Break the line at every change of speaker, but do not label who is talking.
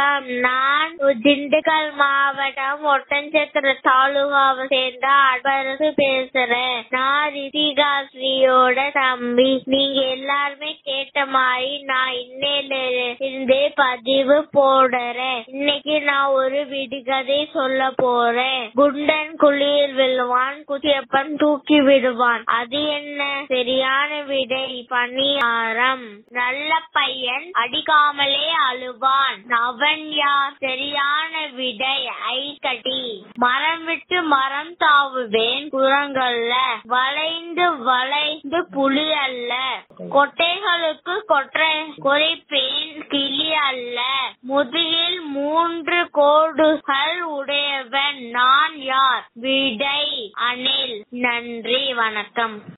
வணக்கம் நான் திண்டுக்கல் மாவட்டம் ஒட்டன்சத்திர தாலுகாவை சேர்ந்த அன்பரசு பேசுறேன் நான் ரித்திகா ஸ்ரீயோட தம்பி நீங்க எல்லாருமே கேட்ட மாதிரி நான் இன்னையில இருந்தே பதிவு போடுறேன் இன்னைக்கு நான் ஒரு விடுகதை சொல்ல போறேன் குண்டன் குளியில் விழுவான் குட்டியப்பன் தூக்கி விடுவான் அது என்ன சரியான விடை பணியாரம் நல்ல பையன் அடிக்காமலே அழுவான் அவன் யார் சரியான விடை ஐக்கடி மரம் விட்டு மரம் தாவுவேன் குரங்கல்ல வளைந்து வளைந்து புலி அல்ல கொட்டைகளுக்கு கொற்றை குறைப்பேன் கிளி அல்ல முதுகில் மூன்று கோடுகள் உடையவன் நான் யார் விடை அணில் நன்றி வணக்கம்